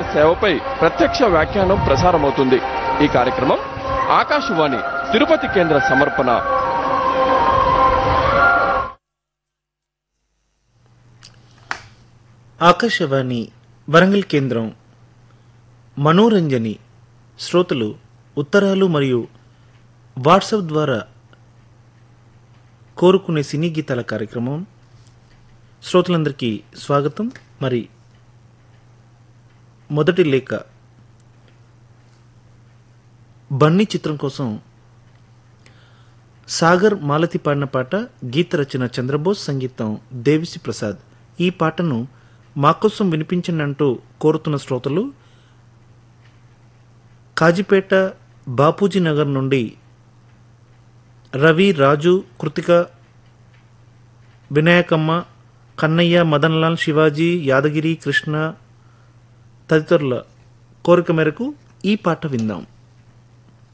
సేవపై ప్రత్యక్ష వ్యాఖ్యానం ప్రసారమవుతుంది ఈ కార్యక్రమం ఆకాశవాణి తిరుపతి కేంద్ర సమర్పణ ఆకాశవాణి వరంగల్ కేంద్రం మనోరంజని శ్రోతలు ఉత్తరాలు మరియు వాట్సాప్ ద్వారా కోరుకునే సినీ గీతాల కార్యక్రమం శ్రోతలందరికీ స్వాగతం మరి మొదటి లేఖ బన్నీ చిత్రం కోసం సాగర్ మాలతి పాడిన పాట గీత రచన చంద్రబోస్ సంగీతం దేవిసి ప్రసాద్ ఈ పాటను మా కోసం వినిపించండి అంటూ కోరుతున్న శ్రోతలు కాజిపేట బాపూజీ నగర్ నుండి రవి రాజు కృతిక వినాయకమ్మ కన్నయ్య మదన్లాల్ శివాజీ యాదగిరి కృష్ణ తదితరుల కోరిక మేరకు ఈ పాట విందాం